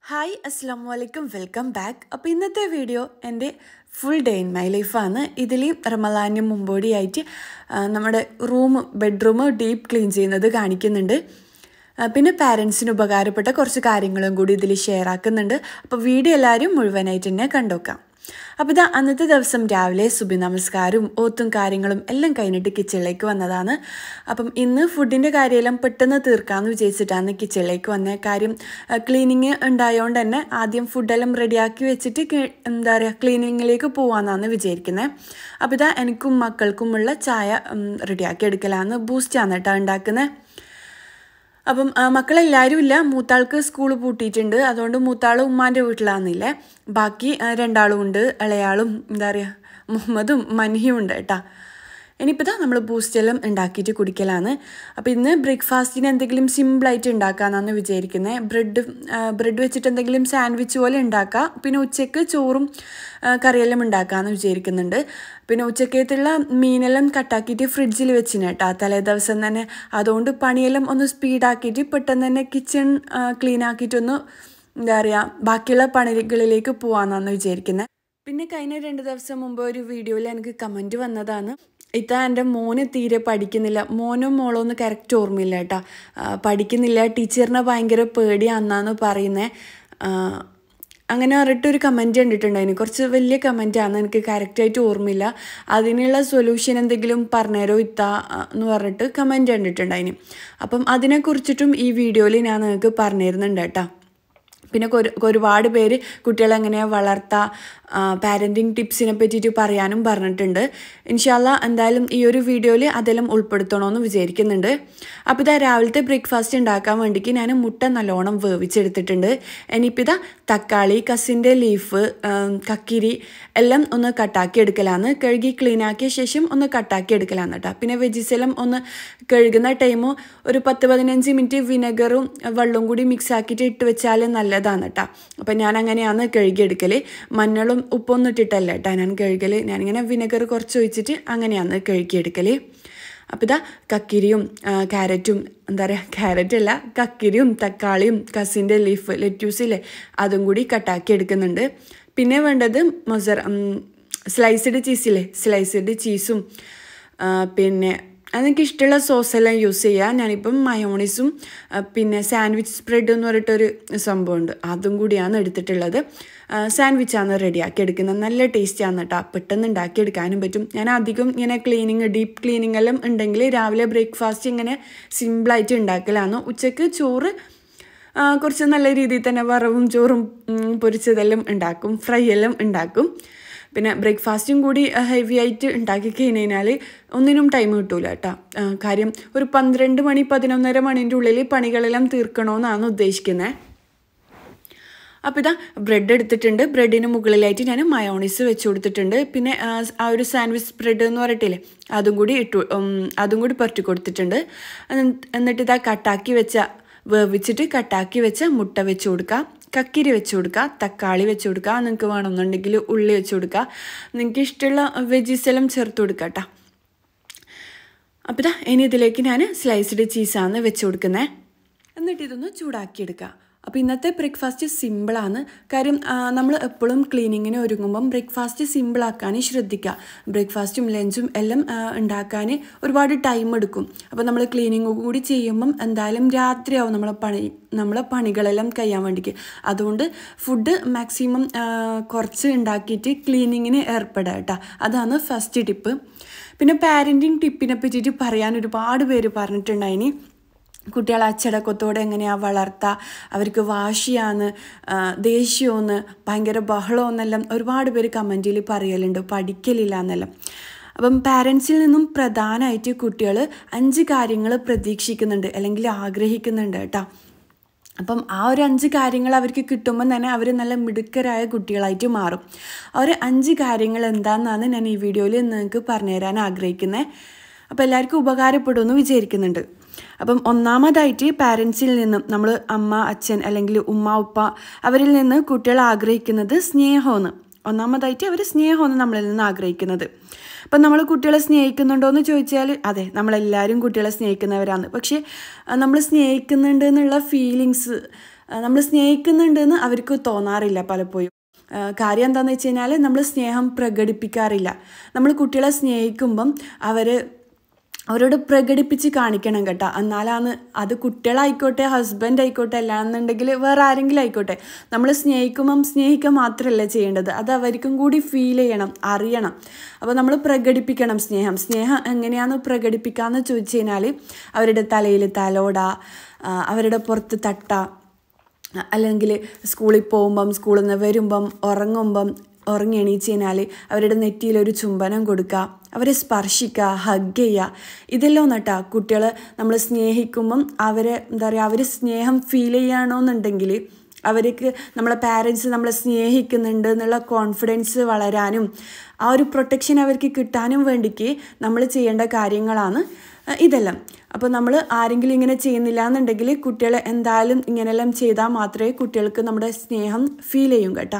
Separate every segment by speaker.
Speaker 1: hi അസ്സാം വലൈക്കും welcome back അപ്പോൾ ഇന്നത്തെ വീഡിയോ എൻ്റെ ഫുൾ ഡേ ഇൻ മൈ ലൈഫാണ് ഇതിൽ റമലാന് മുമ്പോടിയായിട്ട് ആ, നമ്മുടെ റൂം ബെഡ്റൂം ഡീപ്പ് ക്ലീൻ ചെയ്യുന്നത് കാണിക്കുന്നുണ്ട് ആ, പിന്നെ പാരൻസിന് ഉപകാരപ്പെട്ട കുറച്ച് കാര്യങ്ങളും കൂടി ഇതിൽ ഷെയർ ആക്കുന്നുണ്ട് അപ്പോൾ വീഡിയോ എല്ലാവരും മുഴുവനായിട്ട് തന്നെ കണ്ടോക്കാം അപ്പോൾ ഇതാ അന്നത്തെ ദിവസം രാവിലെ സുബി നമസ്കാരവും ഓത്തും കാര്യങ്ങളും എല്ലാം കഴിഞ്ഞിട്ട് കിച്ചണിലേക്ക് വന്നതാണ് അപ്പം ഇന്ന് ഫുഡിൻ്റെ കാര്യമെല്ലാം പെട്ടെന്ന് തീർക്കാമെന്ന് വിചാരിച്ചിട്ടാണ് കിച്ചണിലേക്ക് വന്ന കാര്യം ക്ലീനിങ് ഉണ്ടായതുകൊണ്ട് തന്നെ ആദ്യം ഫുഡെല്ലാം റെഡിയാക്കി വെച്ചിട്ട് കി- എന്താ പറയുക ക്ലീനിങ്ങിലേക്ക് പോകാമെന്നാണ് വിചാരിക്കുന്നത് അപ്പോൾ ഇതാ എനിക്കും മക്കൾക്കുമുള്ള ചായ റെഡിയാക്കി എടുക്കലാന്ന് ബൂസ്റ്റാണ് കേട്ടോ ഉണ്ടാക്കുന്നത് അപ്പം ആ, മക്കളെല്ലാവരും ഇല്ല മൂത്താൾക്ക് സ്കൂൾ പൂട്ടിയിട്ടുണ്ട് അതുകൊണ്ട് മൂത്താൾ ഉമ്മാൻ്റെ വീട്ടിലാണെന്നില്ലേ ബാക്കി ആ, രണ്ടാളും ഉണ്ട് ഇളയാളും എന്താ പറയുക മുഹമ്മദും മൻഹിയും ഉണ്ട് കേട്ടാ ഇനിയിപ്പോൾ ഇതാ നമ്മൾ ബൂസ്റ്റെല്ലാം ഉണ്ടാക്കിയിട്ട് കുടിക്കലാണ് അപ്പോൾ ഇന്ന് ബ്രേക്ക്ഫാസ്റ്റിന് എന്തെങ്കിലും സിമ്പിളായിട്ട് ഉണ്ടാക്കാമെന്നാണ് വിചാരിക്കുന്നത് ബ്രെഡ് ബ്രെഡ് വെച്ചിട്ട് എന്തെങ്കിലും സാൻഡ്വിച്ച് പോലെ ഉണ്ടാക്കാം പിന്നെ ഉച്ചയ്ക്ക് ചോറും ആ, കറിയെല്ലാം ഉണ്ടാക്കാമെന്ന് വിചാരിക്കുന്നുണ്ട് പിന്നെ ഉച്ചക്കത്തുള്ള മീനെല്ലാം കട്ടാക്കിയിട്ട് ഫ്രിഡ്ജിൽ വെച്ചിന് കേട്ടോ തലേ ദിവസം തന്നെ അതുകൊണ്ട് പണിയെല്ലാം ഒന്ന് സ്പീഡാക്കിയിട്ട് പെട്ടെന്ന് തന്നെ കിച്ചൺ ക്ലീൻ ആക്കിയിട്ടൊന്ന് എന്താ പറയുക ബാക്കിയുള്ള പണികളിലേക്ക് പോകാമെന്നാണ് വിചാരിക്കുന്നത് പിന്നെ കഴിഞ്ഞ രണ്ട് ദിവസം മുമ്പ് ഒരു വീഡിയോയിൽ എനിക്ക് കമൻറ്റ് വന്നതാണ് ഇത്ത എൻ്റെ മോന് തീരെ പഠിക്കുന്നില്ല മോനും മോളോ ഒന്ന് കറക്റ്റ് ഓർമ്മയില്ല കേട്ടോ പഠിക്കുന്നില്ല ടീച്ചറിനെ ഭയങ്കര പേടിയാണെന്നാണ് പറയുന്നത് അങ്ങനെ പറഞ്ഞിട്ട് ഒരു കമൻറ്റ് കണ്ടിട്ടുണ്ടായിരുന്നു കുറച്ച് വലിയ കമൻറ്റാണ് എനിക്ക് കറക്റ്റായിട്ട് ഓർമ്മയില്ല അതിനുള്ള സൊല്യൂഷൻ എന്തെങ്കിലും പറഞ്ഞുതരോ ഇത്ത ആ, എന്ന് പറഞ്ഞിട്ട് കമൻറ്റ് കണ്ടിട്ടുണ്ടായിരുന്നു അപ്പം അതിനെക്കുറിച്ചിട്ടും ഈ വീഡിയോയിൽ ഞാൻ നിങ്ങൾക്ക് പറഞ്ഞു തരുന്നുണ്ട് കേട്ടോ പിന്നെ ഒരു ഒരുപാട് പേര് കുട്ടികളെ എങ്ങനെയാണ് വളർത്താം പാരൻറ്റിങ് ടിപ്സിനെ പറ്റിയിട്ട് പറയാനും പറഞ്ഞിട്ടുണ്ട് ഇൻഷാല്ല എന്തായാലും ഈ ഒരു വീഡിയോയിൽ അതെല്ലാം ഉൾപ്പെടുത്തണമെന്ന് വിചാരിക്കുന്നുണ്ട് അപ്പോൾ ഇതാ രാവിലത്തെ ബ്രേക്ക്ഫാസ്റ്റ് ഉണ്ടാക്കാൻ വേണ്ടിക്ക് ഞാൻ മുട്ട നല്ലോണം വേവിച്ചെടുത്തിട്ടുണ്ട് ഇനിയിപ്പോൾ ഇതാ തക്കാളി കസിൻ്റെ ലീഫ് കക്കിരി എല്ലാം ഒന്ന് കട്ടാക്കി എടുക്കലാന്ന് കഴുകി ക്ലീൻ ആക്കിയ ശേഷം ഒന്ന് കട്ടാക്കി എടുക്കലാന്ന് കേട്ടോ പിന്നെ വെജിസ് എല്ലാം ഒന്ന് കഴുകുന്ന ടൈമ് ഒരു പത്ത് പതിനഞ്ച് മിനിറ്റ് വിനെഗറും വെള്ളവും കൂടി മിക്സ് ആക്കിയിട്ട് ഇട്ട് വെച്ചാൽ നല്ലതാണ് കേട്ടോ അപ്പം ഞാൻ അങ്ങനെയാണ് കഴുകിയെടുക്കൽ മഞ്ഞളും ഉപ്പൊന്നും ഇട്ടിട്ടല്ല കേട്ടോ ഞാൻ കഴുകൽ ഞാനിങ്ങനെ വിനെഗർ കുറച്ച് ഒഴിച്ചിട്ട് അങ്ങനെയാണ് കഴുകിയെടുക്കൽ അപ്പോൾ ഇതാ കക്കിരിയും ആ, ക്യാരറ്റും എന്താ പറയുക ക്യാരറ്റ് അല്ല കക്കിരിയും തക്കാളിയും കസിൻ്റെ ലീഫ് ലെറ്റ്യൂസില്ലേ അതും കൂടി കട്ടാക്കി എടുക്കുന്നുണ്ട് പിന്നെ വേണ്ടത് മൊസർ സ്ലൈസ്ഡ് ചീസില്ലേ സ്ലൈസ്ഡ് ചീസും ആ, പിന്നെ അതെനിക്ക് ഇഷ്ടമുള്ള സോസെല്ലാം യൂസ് ചെയ്യുക ഞാനിപ്പം മയോണീസും ആ, പിന്നെ സാൻഡ്വിച്ച് സ്പ്രെഡ് എന്ന് പറഞ്ഞിട്ടൊരു സംഭവമുണ്ട് അതും കൂടിയാണ് എടുത്തിട്ടുള്ളത് സാൻഡ്വിച്ചാണ് റെഡിയാക്കി എടുക്കുന്നത് നല്ല ടേസ്റ്റാണ് കേട്ടോ പെട്ടെന്ന് ഉണ്ടാക്കിയെടുക്കാനും പറ്റും ഞാൻ അധികം ഇങ്ങനെ ക്ലീനിങ് ഡീപ്പ് ക്ലീനിങ് എല്ലാം ഉണ്ടെങ്കിൽ രാവിലെ ബ്രേക്ക്ഫാസ്റ്റ് ഇങ്ങനെ സിമ്പിളായിട്ട് ഉണ്ടാക്കലാണ് ഉച്ചയ്ക്ക് ചോറ് ആ, കുറച്ച് നല്ല രീതിയിൽ തന്നെ വറവും ചോറും ഉം, പൊരിച്ചതെല്ലാം ഉണ്ടാക്കും ഫ്രൈ എല്ലാം ഉണ്ടാക്കും പിന്നെ ബ്രേക്ക്ഫാസ്റ്റും കൂടി ഹെവി ആയിട്ട് ഉണ്ടാക്കി കഴിഞ്ഞാൽ ഒന്നിനും ടൈം കിട്ടൂല കേട്ടോ ആ, കാര്യം ഒരു പന്ത്രണ്ട് മണി പതിനൊന്നര മണിൻ്റെ ഉള്ളിൽ പണികളെല്ലാം തീർക്കണമെന്നാണ് ഉദ്ദേശിക്കുന്നത് അപ്പോൾ ഇതാ ബ്രെഡ് എടുത്തിട്ടുണ്ട് ബ്രെഡിന് മുകളിലായിട്ട് ഞാൻ മയോണീസ് വെച്ച് കൊടുത്തിട്ടുണ്ട് പിന്നെ ആ, ആ ഒരു സാൻഡ്വിച്ച് ബ്രെഡ് എന്ന് പറഞ്ഞിട്ടില്ലേ അതും കൂടി ഇട്ടു ഉം, അതും കൂടി പുരട്ടി കൊടുത്തിട്ടുണ്ട് എന്നിട്ട് എന്നിട്ട് ഇതാ കട്ടാക്കി വെച്ച വേവിച്ചിട്ട് കട്ടാക്കി വെച്ച മുട്ട വെച്ച് കൊടുക്കുക കക്കിരി വെച്ച് കൊടുക്കുക തക്കാളി വെച്ച് കൊടുക്കുക നിങ്ങൾക്ക് വേണമെന്നുണ്ടെങ്കിൽ ഉള്ളി വെച്ച് കൊടുക്കുക നിങ്ങൾക്ക് ഇഷ്ടമുള്ള വെജീസ് എല്ലാം ചേർത്ത് കൊടുക്കുക കേട്ടോ അപ്പോൾ ഇതാ ഇനി ഇതിലേക്ക് ഞാൻ സ്ലൈസ്ഡ് ചീസാണ് വെച്ച് കൊടുക്കുന്നത് എന്നിട്ട് ഇതൊന്ന് ചൂടാക്കിയെടുക്കുക അപ്പോൾ ഇന്നത്തെ ബ്രേക്ക്ഫാസ്റ്റ് സിമ്പിളാണ് കാര്യം നമ്മൾ എപ്പോഴും ക്ലീനിങ്ങിന് ഒരുങ്ങുമ്പം ബ്രേക്ക്ഫാസ്റ്റ് സിമ്പിളാക്കാൻ ശ്രദ്ധിക്കുക ബ്രേക്ക്ഫാസ്റ്റും ലഞ്ചും എല്ലാം ആ, ഉണ്ടാക്കാൻ ഒരുപാട് ടൈം എടുക്കും അപ്പോൾ നമ്മൾ ക്ലീനിങ് കൂടി ചെയ്യുമ്പം എന്തായാലും രാത്രിയാവും നമ്മളെ പണി നമ്മളെ പണികളെല്ലാം കഴിയാൻ വേണ്ടിക്ക് അതുകൊണ്ട് ഫുഡ് മാക്സിമം കുറച്ച് ഉണ്ടാക്കിയിട്ട് ക്ലീനിങ്ങിന് ഏർപ്പെടുക കേട്ടോ അതാണ് ഫസ്റ്റ് ടിപ്പ് പിന്നെ പാരൻറ്റിങ് ടിപ്പിനെ പറ്റിയിട്ട് പറയാൻ ഒരുപാട് പേര് പറഞ്ഞിട്ടുണ്ടായിനി കുട്ടികളെ അച്ചടക്കത്തോടെ എങ്ങനെയാണ് വളർത്തുക അവർക്ക് വാശിയാണ് ആ, ദേഷ്യമെന്ന് ഭയങ്കര ബഹളമെന്നെല്ലാം ഒരുപാട് പേര് കമൻറ്റിൽ പറയലുണ്ട് പഠിക്കലില്ല എന്നെല്ലാം അപ്പം പാരൻസിൽ നിന്നും പ്രധാനമായിട്ട് കുട്ടികൾ അഞ്ച് കാര്യങ്ങൾ പ്രതീക്ഷിക്കുന്നുണ്ട് അല്ലെങ്കിൽ ആഗ്രഹിക്കുന്നുണ്ട് കേട്ടോ അപ്പം ആ ഒരു അഞ്ച് കാര്യങ്ങൾ അവർക്ക് കിട്ടുമ്പോൾ തന്നെ അവർ നല്ല മിടുക്കരായ കുട്ടികളായിട്ട് മാറും ആ ഒരു അഞ്ച് കാര്യങ്ങൾ എന്താണെന്നാണ് ഞാൻ ഈ വീഡിയോയിൽ നിങ്ങൾക്ക് പറഞ്ഞുതരാൻ ആഗ്രഹിക്കുന്നത് അപ്പോൾ എല്ലാവർക്കും ഉപകാരപ്പെടുമെന്ന് വിചാരിക്കുന്നുണ്ട് അപ്പം ഒന്നാമതായിട്ട് പാരൻസിൽ നിന്നും നമ്മൾ അമ്മ അച്ഛൻ അല്ലെങ്കിൽ ഉമ്മ ഉപ്പ അവരിൽ നിന്ന് കുട്ടികൾ ആഗ്രഹിക്കുന്നത് സ്നേഹമാണ് ഒന്നാമതായിട്ട് അവർ സ്നേഹമാണ് നമ്മളിൽ നിന്ന് ആഗ്രഹിക്കുന്നത് അപ്പം നമ്മൾ കുട്ടികളെ സ്നേഹിക്കുന്നുണ്ടോ എന്ന് ചോദിച്ചാൽ അതെ നമ്മളെല്ലാവരും കുട്ടികളെ സ്നേഹിക്കുന്നവരാണ് പക്ഷേ നമ്മൾ സ്നേഹിക്കുന്നുണ്ട് എന്നുള്ള ഫീലിങ്സ് നമ്മൾ സ്നേഹിക്കുന്നുണ്ടെന്ന് അവർക്ക് തോന്നാറില്ല പലപ്പോഴും ആ, കാര്യം എന്താണെന്ന് വെച്ച് കഴിഞ്ഞാൽ നമ്മൾ സ്നേഹം പ്രകടിപ്പിക്കാറില്ല നമ്മൾ കുട്ടികളെ സ്നേഹിക്കുമ്പം അവർ അവരോട് പ്രകടിപ്പിച്ച് കാണിക്കണം കേട്ടോ എന്നാലാണ് അത് കുട്ടികളായിക്കോട്ടെ ഹസ്ബൻഡ് ആയിക്കോട്ടെ അല്ലാന്നുണ്ടെങ്കിൽ വേറെ ആരെങ്കിലും ആയിക്കോട്ടെ നമ്മൾ സ്നേഹിക്കുമ്പം സ്നേഹിക്കുക മാത്രമല്ല ചെയ്യേണ്ടത് അത് അവർക്കും കൂടി ഫീൽ ചെയ്യണം അറിയണം അപ്പോൾ നമ്മൾ പ്രകടിപ്പിക്കണം സ്നേഹം സ്നേഹം എങ്ങനെയാണ് പ്രകടിപ്പിക്കാമെന്ന് ചോദിച്ചു കഴിഞ്ഞാൽ അവരുടെ തലയിൽ തലോട ആ, അവരുടെ പുറത്ത് തട്ട അല്ലെങ്കിൽ സ്കൂളിൽ പോകുമ്പം സ്കൂളിൽ നിന്ന് വരുമ്പം ഉറങ്ങുമ്പം ഉറങ്ങി എണീച്ച് കഴിഞ്ഞാൽ അവരുടെ നെറ്റിയിൽ ഒരു ചുംബനം കൊടുക്കുക അവരെ സ്പർശിക്കുക ഹഗ് ചെയ്യുക ഇതെല്ലാം നട്ടാ കുട്ടികൾ നമ്മൾ സ്നേഹിക്കുമ്പം അവരെ എന്താ പറയുക അവർ സ്നേഹം ഫീൽ ചെയ്യണമെന്നുണ്ടെങ്കിൽ അവർക്ക് നമ്മളെ പാരൻസ് നമ്മളെ സ്നേഹിക്കുന്നുണ്ട് എന്നുള്ള കോൺഫിഡൻസ് വളരാനും ആ ഒരു പ്രൊട്ടക്ഷൻ അവർക്ക് കിട്ടാനും വേണ്ടിക്ക് നമ്മൾ ചെയ്യേണ്ട കാര്യങ്ങളാണ് അഹ് ഇതെല്ലാം അപ്പോൾ നമ്മൾ ആരെങ്കിലും ഇങ്ങനെ ചെയ്യുന്നില്ല എന്നുണ്ടെങ്കിൽ കുട്ടികൾ എന്തായാലും ഇങ്ങനെയെല്ലാം ചെയ്താൽ മാത്രമേ കുട്ടികൾക്ക് നമ്മുടെ സ്നേഹം ഫീൽ ചെയ്യും കേട്ടോ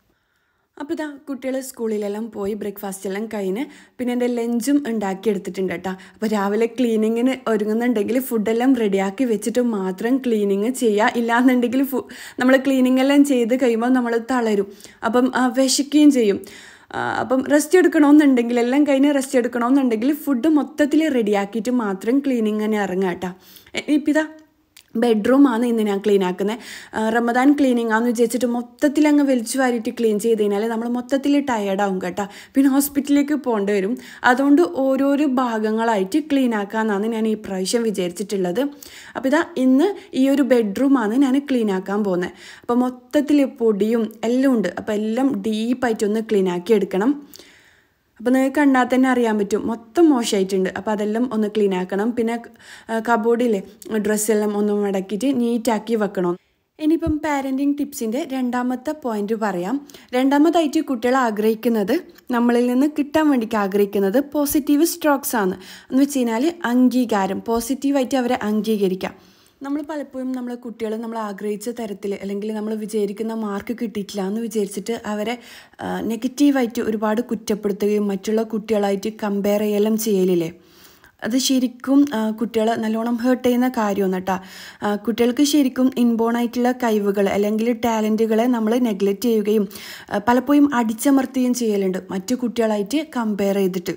Speaker 1: അപ്പോൾ ഇതാ കുട്ടികൾ സ്കൂളിലെല്ലാം പോയി ബ്രേക്ക്ഫാസ്റ്റ് എല്ലാം കഴിഞ്ഞ് പിന്നെ എൻ്റെ ലഞ്ചും ഉണ്ടാക്കി എടുത്തിട്ടുണ്ട് കേട്ടോ അപ്പോൾ രാവിലെ ക്ലീനിങ്ങിന് ഒരുങ്ങുന്നുണ്ടെങ്കിൽ ഫുഡെല്ലാം റെഡിയാക്കി വെച്ചിട്ട് മാത്രം ക്ലീനിങ് ചെയ്യുക ഇല്ലാന്നുണ്ടെങ്കിൽ ഫു നമ്മൾ ക്ലീനിങ് എല്ലാം ചെയ്ത് കഴിയുമ്പോൾ നമ്മൾ തളരും അപ്പം ആ, വിശക്കുകയും ചെയ്യും ആ, അപ്പം റെസ്റ്റ് എടുക്കണമെന്നുണ്ടെങ്കിൽ എല്ലാം കഴിഞ്ഞ് റെസ്റ്റ് എടുക്കണമെന്നുണ്ടെങ്കിൽ ഫുഡ് മൊത്തത്തിൽ റെഡിയാക്കിയിട്ട് മാത്രം ക്ലീനിങ്ങിന് ഇറങ്ങാം കേട്ടോ ഇപ്പം ഇതാ ബെഡ്റൂമാണ് ഇന്ന് ഞാൻ ക്ലീൻ ആക്കുന്നത് റമദാൻ ക്ലീനിങ് ആണെന്ന് വിചാരിച്ചിട്ട് മൊത്തത്തിൽ അങ്ങ് വലിച്ചു വാരിയിട്ട് ക്ലീൻ ചെയ്ത് കഴിഞ്ഞാൽ നമ്മൾ മൊത്തത്തിൽ ടയേർഡാവും കേട്ടോ പിന്നെ ഹോസ്പിറ്റലിലേക്ക് പോകേണ്ടി വരും അതുകൊണ്ട് ഓരോരോ ഭാഗങ്ങളായിട്ട് ക്ലീൻ ആക്കാമെന്നാണ് ഞാൻ ഈ പ്രാവശ്യം വിചാരിച്ചിട്ടുള്ളത് അപ്പോൾ ഇതാ ഇന്ന് ഈ ഒരു ബെഡ്റൂമാണ് ഞാൻ ക്ലീൻ ആക്കാൻ പോകുന്നത് അപ്പോൾ മൊത്തത്തിൽ പൊടിയും എല്ലാം ഉണ്ട് അപ്പോൾ എല്ലാം ഡീപ്പായിട്ടൊന്ന് ക്ലീൻ ആക്കി എടുക്കണം അപ്പോൾ നിങ്ങൾക്ക് കണ്ടാൽ തന്നെ അറിയാൻ പറ്റും മൊത്തം മോശമായിട്ടുണ്ട് അപ്പോൾ അതെല്ലാം ഒന്ന് ക്ലീൻ ആക്കണം പിന്നെ കബോർഡിലെ ഡ്രസ്സെല്ലാം ഒന്ന് മടക്കിയിട്ട് നീറ്റാക്കി വെക്കണം ഇനിയിപ്പം പാരൻറ്റിങ് ടിപ്സിൻ്റെ രണ്ടാമത്തെ പോയിന്റ് പറയാം രണ്ടാമതായിട്ട് കുട്ടികൾ ആഗ്രഹിക്കുന്നത് നമ്മളിൽ നിന്ന് കിട്ടാൻ വേണ്ടിക്ക് ആഗ്രഹിക്കുന്നത് പോസിറ്റീവ് സ്ട്രോക്സ് ആണ് എന്ന് വെച്ച് കഴിഞ്ഞാൽ അംഗീകാരം പോസിറ്റീവായിട്ട് അവരെ അംഗീകരിക്കാം നമ്മൾ പലപ്പോഴും നമ്മളെ കുട്ടികൾ നമ്മൾ ആഗ്രഹിച്ച തരത്തിൽ അല്ലെങ്കിൽ നമ്മൾ വിചാരിക്കുന്ന മാർക്ക് കിട്ടിയിട്ടില്ല എന്ന് വിചാരിച്ചിട്ട് അവരെ നെഗറ്റീവായിട്ട് ഒരുപാട് കുറ്റപ്പെടുത്തുകയും മറ്റുള്ള കുട്ടികളായിട്ട് കമ്പയർ ചെയ്യലും ചെയ്യലില്ലേ അത് ശരിക്കും കുട്ടികളെ നല്ലോണം ഹേർട്ട് ചെയ്യുന്ന കാര്യമാണ് കേട്ടോ കുട്ടികൾക്ക് ശരിക്കും ഇൻബോൺ ആയിട്ടുള്ള കഴിവുകൾ അല്ലെങ്കിൽ ടാലൻറ്റുകളെ നമ്മൾ നെഗ്ലക്റ്റ് ചെയ്യുകയും ആ, പലപ്പോഴും അടിച്ചമർത്തുകയും ചെയ്യലുണ്ട് മറ്റു കുട്ടികളായിട്ട് കമ്പയർ ചെയ്തിട്ട്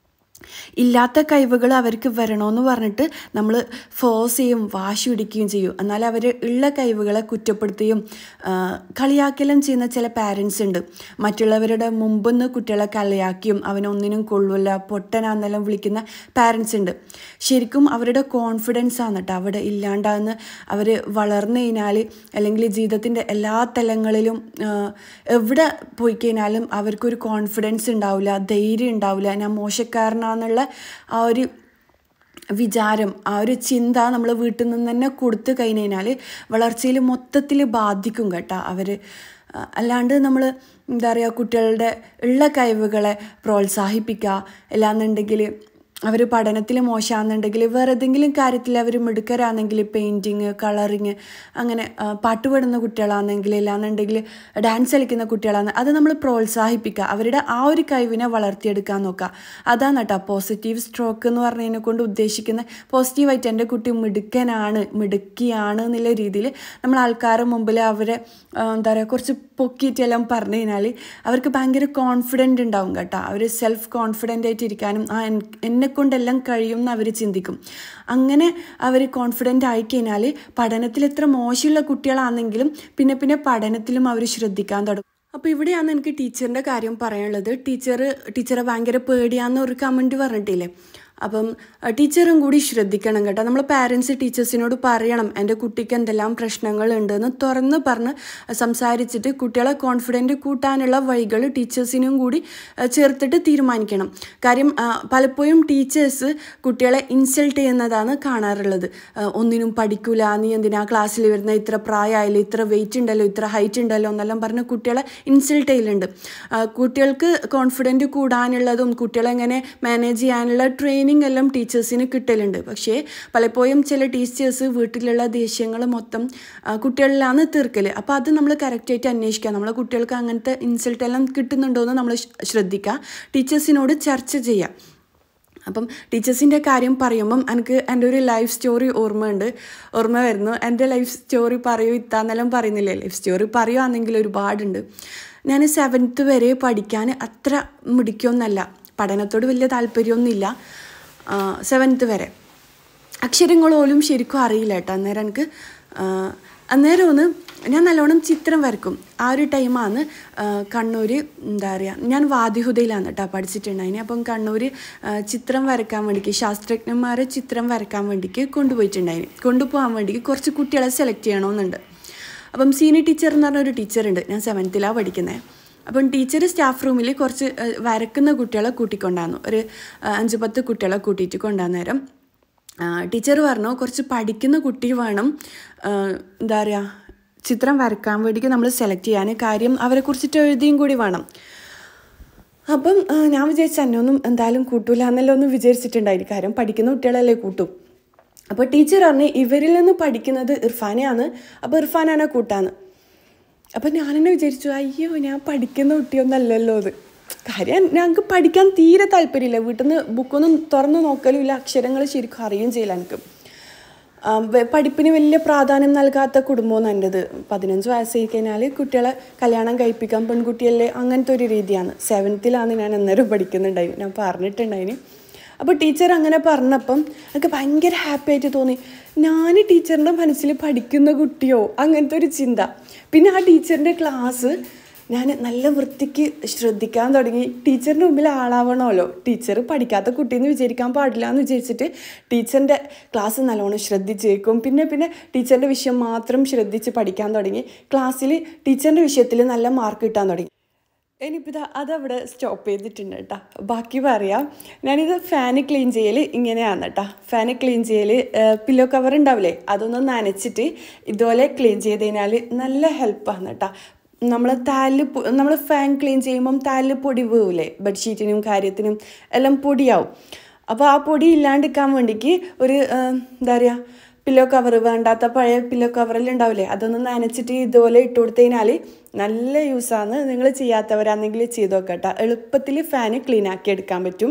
Speaker 1: ഇല്ലാത്ത കഴിവുകൾ അവർക്ക് വരണമെന്ന് പറഞ്ഞിട്ട് നമ്മൾ ഫോഴ്സ് ചെയ്യും വാശി പിടിക്കുകയും ചെയ്യും എന്നാൽ അവർ ഉള്ള കഴിവുകളെ കുറ്റപ്പെടുത്തുകയും ആ, കളിയാക്കലും ചെയ്യുന്ന ചില പാരൻസ് ഉണ്ട് മറ്റുള്ളവരുടെ മുമ്പെന്ന് കുട്ടികളെ കളിയാക്കിയും അവനൊന്നിനും കൊള്ളില്ല പൊട്ടനാന്നെല്ലാം വിളിക്കുന്ന പാരൻസ് ഉണ്ട് ശരിക്കും അവരുടെ കോൺഫിഡൻസ് ആണ് കേട്ടോ അവിടെ ഇല്ലാണ്ടാന്ന് അവർ വളർന്നു കഴിഞ്ഞാൽ അല്ലെങ്കിൽ ജീവിതത്തിൻ്റെ എല്ലാ തലങ്ങളിലും ആ, എവിടെ പോയി കഴിഞ്ഞാലും അവർക്കൊരു കോൺഫിഡൻസ് ഉണ്ടാവില്ല ധൈര്യം ഉണ്ടാവില്ല ഞാൻ മോശക്കാരനാന്നുള്ള ആ ഒരു വിചാരം ആ ഒരു ചിന്ത നമ്മൾ വീട്ടിൽ നിന്ന് തന്നെ കൊടുത്തു കഴിഞ്ഞ് കഴിഞ്ഞാൽ വളർച്ചയിൽ മൊത്തത്തിൽ ബാധിക്കും കേട്ടോ അവർ അല്ലാണ്ട് നമ്മൾ എന്താ പറയുക കുട്ടികളുടെ ഉള്ള കഴിവുകളെ പ്രോത്സാഹിപ്പിക്കുക അല്ലാന്നുണ്ടെങ്കിൽ അവർ പഠനത്തിൽ മോശമാണെന്നുണ്ടെങ്കിൽ വേറെ ഏതെങ്കിലും കാര്യത്തിൽ അവർ മിടുക്കരാണെങ്കിൽ പെയിൻറ്റിങ് കളറിങ് അങ്ങനെ ആ, പാട്ട് പാടുന്ന കുട്ടികളാണെങ്കിൽ ഇല്ലാന്നുണ്ടെങ്കിൽ ഡാൻസ് കളിക്കുന്ന കുട്ടികളാണ് അത് നമ്മൾ പ്രോത്സാഹിപ്പിക്കുക അവരുടെ ആ ഒരു കഴിവിനെ വളർത്തിയെടുക്കാൻ നോക്കുക അതാണ് കേട്ടോ പോസിറ്റീവ് സ്ട്രോക്ക് എന്ന് പറഞ്ഞതിനെ കൊണ്ട് ഉദ്ദേശിക്കുന്ന പോസിറ്റീവായിട്ട് എൻ്റെ കുട്ടി മിടുക്കനാണ് മിടുക്കിയാണ് എന്നുള്ള രീതിയിൽ നമ്മൾ ആൾക്കാരുടെ മുമ്പിൽ അവരെ ആ, എന്താ പറയുക കുറച്ച് പൊക്കിയിട്ടെല്ലാം പറഞ്ഞു കഴിഞ്ഞാൽ അവർക്ക് ഭയങ്കര കോൺഫിഡൻ്റ് ഉണ്ടാവും കേട്ടോ അവർ സെൽഫ് കോൺഫിഡൻ്റ് ആയിട്ട് ഇരിക്കാനും ആ എൻ- എന്നെ കൊണ്ടെല്ലാം കഴിയും എന്ന് അവർ ചിന്തിക്കും അങ്ങനെ അവർ കോൺഫിഡൻ്റ് ആയി കഴിഞ്ഞാൽ പഠനത്തിൽ എത്ര മോശമുള്ള കുട്ടികളാണെങ്കിലും പിന്നെ പിന്നെ പഠനത്തിലും അവർ ശ്രദ്ധിക്കാൻ തുടങ്ങും അപ്പോൾ ഇവിടെയാണ് എനിക്ക് ടീച്ചറിൻ്റെ കാര്യം പറയാനുള്ളത് ടീച്ചർ ടീച്ചറെ ഭയങ്കര പേടിയാന്ന് ഒരു കമൻറ്റ് പറഞ്ഞിട്ടില്ലേ അപ്പം അഹ് ടീച്ചറും കൂടി ശ്രദ്ധിക്കണം കേട്ടോ നമ്മൾ പാരൻസ് ടീച്ചേഴ്സിനോട് പറയണം എൻ്റെ കുട്ടിക്ക് എന്തെല്ലാം പ്രശ്നങ്ങളുണ്ടെന്ന് തുറന്ന് പറഞ്ഞ് സംസാരിച്ചിട്ട് കുട്ടികളെ കോൺഫിഡൻറ്റ് കൂട്ടാനുള്ള വഴികൾ ടീച്ചേഴ്സിനും കൂടി അഹ് ചേർത്തിട്ട് തീരുമാനിക്കണം കാര്യം അഹ് പലപ്പോഴും ടീച്ചേഴ്സ് കുട്ടികളെ ഇൻസൾട്ട് ചെയ്യുന്നതാണ് കാണാറുള്ളത് അഹ് ഒന്നിനും പഠിക്കൂല നീ എന്തിനാ ക്ലാസ്സിൽ വരുന്ന ഇത്ര പ്രായമായില്ല ഇത്ര വെയിറ്റ് ഉണ്ടല്ലോ ഇത്ര ഹൈറ്റ് ഉണ്ടല്ലോ എന്നെല്ലാം പറഞ്ഞ് കുട്ടികളെ ഇൻസൾട്ട് ചെയ്യലുണ്ട് അഹ് കുട്ടികൾക്ക് കോൺഫിഡൻറ്റ് കൂടാനുള്ളതും കുട്ടികളെ എങ്ങനെ മാനേജ് ചെയ്യാനുള്ള ട്രെയിനിങ് എല്ലാം ടീച്ചേഴ്സിന് കിട്ടലുണ്ട് പക്ഷേ പലപ്പോഴും ചില ടീച്ചേഴ്സ് വീട്ടിലുള്ള ദേഷ്യങ്ങൾ മൊത്തം ആ, കുട്ടികളിലാണ് തീർക്കൽ അപ്പോൾ അത് നമ്മൾ കറക്റ്റായിട്ട് അന്വേഷിക്കുക നമ്മളെ കുട്ടികൾക്ക് അങ്ങനത്തെ ഇൻസൾട്ട് എല്ലാം കിട്ടുന്നുണ്ടോ എന്ന് നമ്മൾ ശ്രദ്ധിക്കുക ടീച്ചേഴ്സിനോട് ചർച്ച ചെയ്യുക അപ്പം ടീച്ചേഴ്സിൻ്റെ കാര്യം പറയുമ്പം എനിക്ക് എൻ്റെ ഒരു ലൈഫ് സ്റ്റോറി ഓർമ്മയുണ്ട് ഓർമ്മ വരുന്നു എൻ്റെ ലൈഫ് സ്റ്റോറി പറയൂ ഇത്താന്നെല്ലാം പറയുന്നില്ലേ ലൈഫ് സ്റ്റോറി പറയുകയാണെങ്കിൽ ഒരുപാടുണ്ട് ഞാൻ സെവൻത്ത് വരെ പഠിക്കാൻ അത്ര മിടിക്കൊന്നല്ല പഠനത്തോട് വലിയ താല്പര്യമൊന്നുമില്ല സെവൻത്ത് വരെ അക്ഷരങ്ങൾ പോലും ശരിക്കും അറിയില്ല കേട്ടോ അന്നേരം എനിക്ക് അന്നേരം ഒന്ന് ഞാൻ നല്ലോണം ചിത്രം വരക്കും ആ ഒരു ടൈമാണ് കണ്ണൂർ എന്താ പറയുക ഞാൻ വാദിഹുദയിലാണ് കേട്ടോ പഠിച്ചിട്ടുണ്ടായിന് അപ്പം കണ്ണൂർ ചിത്രം വരക്കാൻ വേണ്ടിക്ക് ശാസ്ത്രജ്ഞന്മാരെ ചിത്രം വരക്കാൻ വേണ്ടിക്ക് കൊണ്ടുപോയിട്ടുണ്ടായിന് കൊണ്ടുപോകാൻ വേണ്ടിക്ക് കുറച്ച് കുട്ടികളെ സെലക്ട് ചെയ്യണമെന്നുണ്ട് അപ്പം സീനിയർ ടീച്ചർ എന്ന് പറഞ്ഞൊരു ടീച്ചറുണ്ട് ഞാൻ സെവൻത്തിലാണ് പഠിക്കുന്നത് അപ്പം ടീച്ചർ സ്റ്റാഫ് റൂമിൽ കുറച്ച് വരക്കുന്ന കുട്ടികളെ കൂട്ടിക്കൊണ്ടാന്നു ഒരു അഞ്ച് പത്ത് കുട്ടികളെ കൂട്ടിയിട്ട് കൊണ്ടുവന്നേരം ടീച്ചർ പറഞ്ഞു കുറച്ച് പഠിക്കുന്ന കുട്ടി വേണം എന്താ പറയുക ചിത്രം വരക്കാൻ വേണ്ടിക്ക് നമ്മൾ സെലക്ട് ചെയ്യാൻ കാര്യം അവരെ കുറിച്ചിട്ട് എഴുതിയും കൂടി വേണം അപ്പം ഞാൻ വിചാരിച്ചു എന്നെ ഒന്നും എന്തായാലും കൂട്ടൂല എന്നല്ലോ ഒന്നും വിചാരിച്ചിട്ടുണ്ടായിരുന്നു കാര്യം പഠിക്കുന്ന കുട്ടികളല്ലേ കൂട്ടും അപ്പോൾ ടീച്ചർ പറഞ്ഞു ഇവരിൽ നിന്ന് പഠിക്കുന്നത് ഇർഫാനെയാണ് അപ്പോൾ ഇർഫാനാണ് കൂട്ടാന്ന് അപ്പം ഞാൻ തന്നെ വിചാരിച്ചു അയ്യോ ഞാൻ പഠിക്കുന്ന കുട്ടിയൊന്നല്ലല്ലോ അത് കാര്യം ഞങ്ങൾക്ക് പഠിക്കാൻ തീരെ താല്പര്യമില്ല വീട്ടിൽ നിന്ന് ബുക്കൊന്നും തുറന്നു നോക്കലും ഇല്ല അക്ഷരങ്ങൾ ശരിക്കും അറിയുകയും ചെയ്യില്ല എനിക്ക് പഠിപ്പിന് വലിയ പ്രാധാന്യം നൽകാത്ത കുടുംബമാണ് എൻ്റെത് പതിനഞ്ച് വയസ്സായി കഴിഞ്ഞാൽ കുട്ടികളെ കല്യാണം കഴിപ്പിക്കാൻ പെൺകുട്ടിയല്ലേ അങ്ങനത്തെ ഒരു രീതിയാണ് സെവൻത്തിലാണ് ഞാൻ അന്നേരം പഠിക്കുന്നുണ്ടായിരുന്നു ഞാൻ പറഞ്ഞിട്ടുണ്ടായിന് അപ്പോൾ ടീച്ചർ അങ്ങനെ പറഞ്ഞപ്പം എനിക്ക് ഭയങ്കര ഹാപ്പി ആയിട്ട് തോന്നി ഞാൻ ടീച്ചറിൻ്റെ മനസ്സിൽ പഠിക്കുന്ന കുട്ടിയോ അങ്ങനത്തെ ഒരു ചിന്ത പിന്നെ ആ ടീച്ചറിൻ്റെ ക്ലാസ് ഞാൻ നല്ല വൃത്തിക്ക് ശ്രദ്ധിക്കാൻ തുടങ്ങി ടീച്ചറിൻ്റെ മുമ്പിൽ ആളാവണമല്ലോ ടീച്ചർ പഠിക്കാത്ത കുട്ടിയെന്ന് വിചാരിക്കാൻ പാടില്ല എന്ന് വിചാരിച്ചിട്ട് ടീച്ചറിൻ്റെ ക്ലാസ് നല്ലോണം ശ്രദ്ധിച്ചേക്കും പിന്നെ പിന്നെ ടീച്ചറിൻ്റെ വിഷയം മാത്രം ശ്രദ്ധിച്ച് പഠിക്കാൻ തുടങ്ങി ക്ലാസ്സിൽ ടീച്ചറിൻ്റെ വിഷയത്തിൽ നല്ല മാർക്ക് കിട്ടാൻ തുടങ്ങി ഇനിയിപ്പോൾ ഇതാ അതവിടെ സ്റ്റോപ്പ് ചെയ്തിട്ടുണ്ട് കേട്ടോ ബാക്കി പറയാം ഞാനിത് ഫാന് ക്ലീൻ ചെയ്യൽ ഇങ്ങനെയാണ് കേട്ടോ ഫാന് ക്ലീൻ ചെയ്യൽ പില്ലോ കവർ ഉണ്ടാവില്ലേ അതൊന്ന് നനച്ചിട്ട് ഇതുപോലെ ക്ലീൻ ചെയ്ത് കഴിഞ്ഞാൽ നല്ല ഹെൽപ്പാണ് കേട്ടോ നമ്മൾ താല് നമ്മൾ ഫാൻ ക്ലീൻ ചെയ്യുമ്പം താല് പൊടി വീവില്ലേ ബെഡ്ഷീറ്റിനും കാര്യത്തിനും എല്ലാം പൊടിയാവും അപ്പോൾ ആ പൊടി ഇല്ലാണ്ടിരിക്കാൻ വേണ്ടിക്ക് ഒരു എന്താ പറയുക പില്ലോ കവർ വേണ്ടാത്ത പഴയ പില്ലോ കവറെല്ലാം ഉണ്ടാവില്ലേ അതൊന്ന് നനച്ചിട്ട് ഇതുപോലെ ഇട്ട് കൊടുത്തു കഴിഞ്ഞാൽ നല്ല യൂസാണ് നിങ്ങൾ ചെയ്യാത്തവരാണെങ്കിൽ ചെയ്ത് നോക്കട്ടെ എളുപ്പത്തിൽ ഫാന് ക്ലീൻ ആക്കി എടുക്കാൻ പറ്റും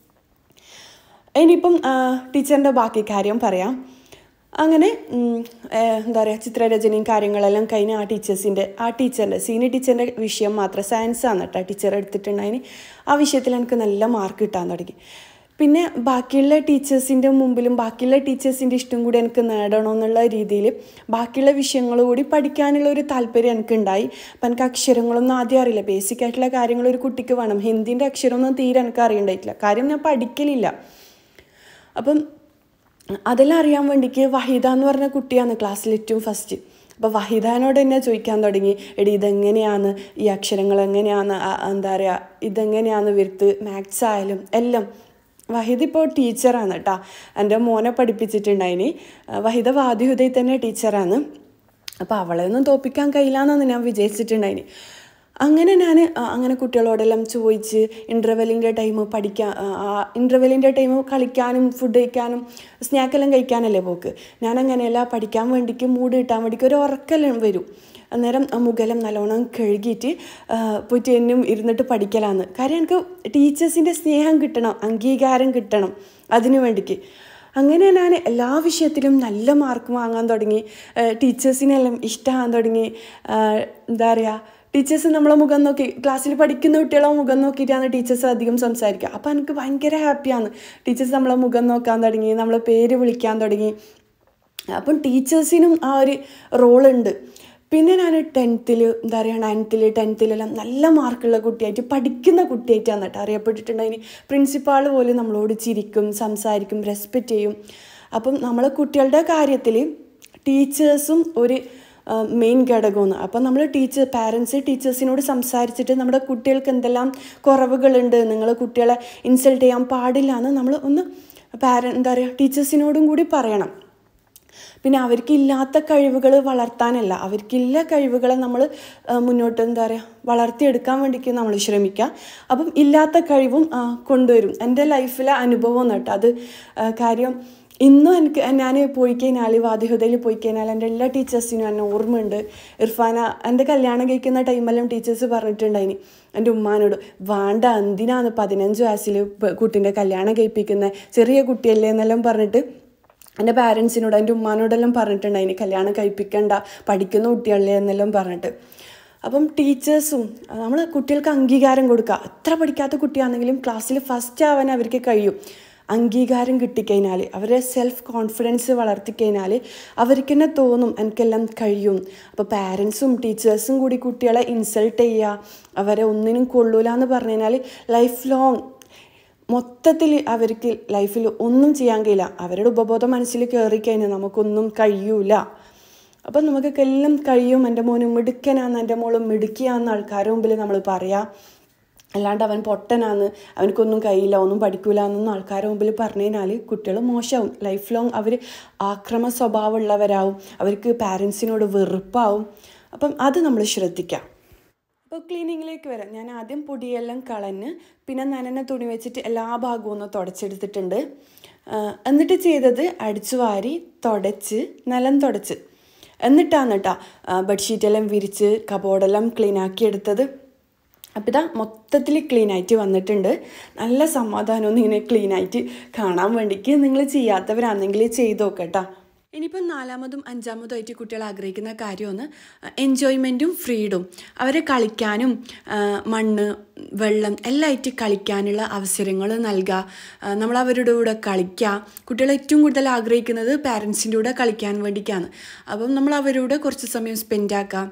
Speaker 1: ഇനിയിപ്പം ടീച്ചറിൻ്റെ ബാക്കി കാര്യം പറയാം അങ്ങനെ എന്താ പറയുക ചിത്രരചനയും കാര്യങ്ങളെല്ലാം കഴിഞ്ഞ ആ ടീച്ചേഴ്സിൻ്റെ ആ ടീച്ചറിൻ്റെ സീനിയർ ടീച്ചറിൻ്റെ വിഷയം മാത്രം സയൻസാണ് കേട്ടോ ടീച്ചർ എടുത്തിട്ടുണ്ടായിന് ആ വിഷയത്തിൽ എനിക്ക് നല്ല മാർക്ക് കിട്ടാൻ തുടങ്ങി പിന്നെ ബാക്കിയുള്ള ടീച്ചേഴ്സിൻ്റെ മുമ്പിലും ബാക്കിയുള്ള ടീച്ചേഴ്സിൻ്റെ ഇഷ്ടം കൂടി എനിക്ക് നേടണമെന്നുള്ള രീതിയിൽ ബാക്കിയുള്ള വിഷയങ്ങൾ കൂടി പഠിക്കാനുള്ള ഒരു താല്പര്യം എനിക്കുണ്ടായി അപ്പം എനിക്ക് അക്ഷരങ്ങളൊന്നും ആദ്യം അറിയില്ല ബേസിക് ആയിട്ടുള്ള കാര്യങ്ങൾ ഒരു കുട്ടിക്ക് വേണം ഹിന്ദിൻ്റെ അക്ഷരമൊന്നും തീരെ എനിക്ക് അറിയണ്ടായിട്ടില്ല കാര്യം ഞാൻ പഠിക്കലില്ല അപ്പം അതെല്ലാം അറിയാൻ വേണ്ടിക്ക് വഹിദ എന്ന് പറഞ്ഞ കുട്ടിയാണ് ക്ലാസ്സിൽ ഏറ്റവും ഫസ്റ്റ് അപ്പോൾ വഹിദാനോട് തന്നെ ചോദിക്കാൻ തുടങ്ങി എടി ഇതെങ്ങനെയാണ് ഈ അക്ഷരങ്ങൾ എങ്ങനെയാണ് എന്താ പറയുക ഇതെങ്ങനെയാണ് വിരുത്ത് മാത്സ് ആയാലും എല്ലാം വഹിദ ഇപ്പോൾ ടീച്ചറാണ് കേട്ടോ എൻ്റെ മോനെ പഠിപ്പിച്ചിട്ടുണ്ടായിനി വഹിദ വാദിഹുദയിൽ തന്നെ ടീച്ചറാണ് അപ്പോൾ അവളെ ഒന്നും തോപ്പിക്കാൻ കഴിയില്ല ഞാൻ വിചാരിച്ചിട്ടുണ്ടായിനി അങ്ങനെ ഞാൻ അങ്ങനെ കുട്ടികളോടെല്ലാം ചോദിച്ച് ഇൻ്റർവെല്ലിൻ്റെ ടൈം പഠിക്കാൻ ഇൻ്റർവെല്ലിൻ്റെ ടൈം കളിക്കാനും ഫുഡ് കഴിക്കാനും സ്നാക്കെല്ലാം കഴിക്കാനല്ലേ പോക്ക് ഞാൻ അങ്ങനെയല്ല പഠിക്കാൻ വേണ്ടിക്ക് മൂഡ് കിട്ടാൻ വേണ്ടിക്ക് ഒരു ഉറക്കെല്ലാം വരും അന്നേരം മുഖലം നല്ലോണം കഴുകിയിട്ട് പോയിട്ട് എന്നും ഇരുന്നിട്ട് പഠിക്കലാന്ന് കാര്യം എനിക്ക് ടീച്ചേഴ്സിൻ്റെ സ്നേഹം കിട്ടണം അംഗീകാരം കിട്ടണം അതിനു വേണ്ടിക്ക് അങ്ങനെ ഞാൻ എല്ലാ വിഷയത്തിലും നല്ല മാർക്ക് വാങ്ങാൻ തുടങ്ങി ടീച്ചേഴ്സിനെല്ലാം ഇഷ്ടമാകാൻ തുടങ്ങി എന്താ പറയുക ടീച്ചേഴ്സ് നമ്മളെ മുഖം നോക്കി ക്ലാസ്സിൽ പഠിക്കുന്ന കുട്ടികളെ മുഖം നോക്കിയിട്ടാണ് ടീച്ചേഴ്സ് അധികം സംസാരിക്കുക അപ്പോൾ എനിക്ക് ഭയങ്കര ഹാപ്പിയാണ് ടീച്ചേഴ്സ് നമ്മളെ മുഖം നോക്കാൻ തുടങ്ങി നമ്മളെ പേര് വിളിക്കാൻ തുടങ്ങി അപ്പം ടീച്ചേഴ്സിനും ആ ഒരു റോളുണ്ട് പിന്നെ ഞാൻ ടെൻത്തിൽ എന്താ പറയുക നയൻത്തിൽ ടെൻത്തിലെല്ലാം നല്ല മാർക്കുള്ള കുട്ടിയായിട്ട് പഠിക്കുന്ന കുട്ടിയായിട്ടാണ് കേട്ടോ അറിയപ്പെട്ടിട്ടുണ്ടെങ്കിൽ പ്രിൻസിപ്പാൾ പോലും നമ്മളോട് ചിരിക്കും സംസാരിക്കും റെസ്പെക്റ്റ് ചെയ്യും അപ്പം നമ്മളെ കുട്ടികളുടെ കാര്യത്തിൽ ടീച്ചേഴ്സും ഒരു മെയിൻ ഘടകമാണ് അപ്പം നമ്മൾ ടീച്ചർ പാരൻസ് ടീച്ചേഴ്സിനോട് സംസാരിച്ചിട്ട് നമ്മുടെ കുട്ടികൾക്ക് എന്തെല്ലാം കുറവുകളുണ്ട് നിങ്ങൾ കുട്ടികളെ ഇൻസൾട്ട് ചെയ്യാൻ പാടില്ല എന്ന് നമ്മൾ ഒന്ന് പാര എന്താ പറയുക ടീച്ചേഴ്സിനോടും കൂടി പറയണം പിന്നെ അവർക്കില്ലാത്ത കഴിവുകൾ വളർത്താനല്ല അവർക്കില്ല കഴിവുകളെ നമ്മൾ മുന്നോട്ട് എന്താ പറയുക വളർത്തിയെടുക്കാൻ വേണ്ടിയിട്ട് നമ്മൾ ശ്രമിക്കുക അപ്പം ഇല്ലാത്ത കഴിവും കൊണ്ടുവരും എൻ്റെ ലൈഫിലെ അനുഭവം കേട്ടോ അത് കാര്യം ഇന്നും എനിക്ക് ഞാൻ പോയി കഴിഞ്ഞാൽ വാദിഹുദയിൽ പോയി കഴിഞ്ഞാൽ എൻ്റെ എല്ലാ ടീച്ചേഴ്സിനും എന്നെ ഓർമ്മയുണ്ട് ഇർഫാന എൻ്റെ കല്യാണം കഴിക്കുന്ന ടൈമെല്ലാം ടീച്ചേഴ്സ് പറഞ്ഞിട്ടുണ്ടായിനി എൻ്റെ ഉമ്മാനോട് വേണ്ട എന്തിനാണ് പതിനഞ്ച് വയസ്സിൽ കുട്ടീൻ്റെ കല്യാണം കഴിപ്പിക്കുന്നത് ചെറിയ കുട്ടിയല്ലേ എന്നെല്ലാം പറഞ്ഞിട്ട് എൻ്റെ പാരൻസിനോട് എൻ്റെ ഉമ്മാനോടെല്ലാം പറഞ്ഞിട്ടുണ്ടായിനി കല്യാണം കഴിപ്പിക്കണ്ട പഠിക്കുന്ന കുട്ടികളല്ലേ എന്നെല്ലാം പറഞ്ഞിട്ട് അപ്പം ടീച്ചേഴ്സും നമ്മൾ കുട്ടികൾക്ക് അംഗീകാരം കൊടുക്കുക എത്ര പഠിക്കാത്ത കുട്ടിയാണെങ്കിലും ക്ലാസ്സിൽ ഫസ്റ്റ് ആവാൻ അവർക്ക് കഴിയും അംഗീകാരം കിട്ടിക്കഴിഞ്ഞാൽ അവരെ സെൽഫ് കോൺഫിഡൻസ് വളർത്തിക്കഴിഞ്ഞാൽ അവർക്ക് തന്നെ തോന്നും എനിക്കെല്ലാം കഴിയും അപ്പോൾ പാരൻസും ടീച്ചേഴ്സും കൂടി കുട്ടികളെ ഇൻസൾട്ട് ചെയ്യുക അവരെ ഒന്നിനും കൊള്ളൂല എന്ന് പറഞ്ഞു കഴിഞ്ഞാൽ ലൈഫ് ലോങ് മൊത്തത്തിൽ അവർക്ക് ലൈഫിൽ ഒന്നും ചെയ്യാൻ കഴിയില്ല അവരുടെ ഉപബോധ മനസ്സിൽ കയറിക്കഴിഞ്ഞാൽ നമുക്കൊന്നും കഴിയൂല അപ്പം നമുക്കൊക്കെ എല്ലാം കഴിയും എൻ്റെ മോന് മിടുക്കനാന്ന് എൻ്റെ മോളും മിടുക്കിയാന്ന് ആൾക്കാരുടെ മുമ്പിൽ നമ്മൾ പറയാം അല്ലാണ്ട് അവൻ പൊട്ടനാന്ന് അവനക്കൊന്നും കഴിയില്ല ഒന്നും പഠിക്കൂല എന്നൊന്നും ആൾക്കാരുടെ മുമ്പിൽ പറഞ്ഞു കഴിഞ്ഞാൽ കുട്ടികൾ മോശമാവും ലൈഫ് ലോങ് അവർ ആക്രമ സ്വഭാവമുള്ളവരാവും അവർക്ക് പാരൻസിനോട് വെറുപ്പാവും അപ്പം അത് നമ്മൾ ശ്രദ്ധിക്കാം അപ്പോൾ ക്ലീനിങ്ങിലേക്ക് വരാം ഞാൻ ആദ്യം പൊടിയെല്ലാം കളഞ്ഞ് പിന്നെ നനന തുണി വെച്ചിട്ട് എല്ലാ ഭാഗവും ഒന്ന് തുടച്ചെടുത്തിട്ടുണ്ട് എന്നിട്ട് ചെയ്തത് അടിച്ചു വാരി തുടച്ച് നിലം തുടച്ച് എന്നിട്ടാണ് കേട്ടോ ബെഡ്ഷീറ്റെല്ലാം വിരിച്ച് കബോർഡെല്ലാം ക്ലീൻ ആക്കി എടുത്തത് അപ്പോൾ ഇതാ മൊത്തത്തിൽ ക്ലീൻ ആയിട്ട് വന്നിട്ടുണ്ട് നല്ല സമാധാനമൊന്നും ഇങ്ങനെ ക്ലീൻ ആയിട്ട് കാണാൻ വേണ്ടിക്ക് നിങ്ങൾ ചെയ്യാത്തവരാണെങ്കിൽ ചെയ്ത് നോക്കട്ടോ ഇനിയിപ്പം നാലാമതും അഞ്ചാമതും ആയിട്ട് കുട്ടികൾ ആഗ്രഹിക്കുന്ന കാര്യമാണ് എൻജോയ്മെൻറ്റും ഫ്രീഡും അവരെ കളിക്കാനും മണ്ണ് വെള്ളം എല്ലാം ആയിട്ട് കളിക്കാനുള്ള അവസരങ്ങൾ നൽകുക നമ്മൾ അവരുടെ കൂടെ കളിക്കുക കുട്ടികൾ ഏറ്റവും കൂടുതൽ ആഗ്രഹിക്കുന്നത് പാരൻസിൻ്റെ കൂടെ കളിക്കാൻ വേണ്ടിയിട്ടാണ് അപ്പം നമ്മൾ അവരോട് കുറച്ച് സമയം സ്പെൻഡ് ആക്കുക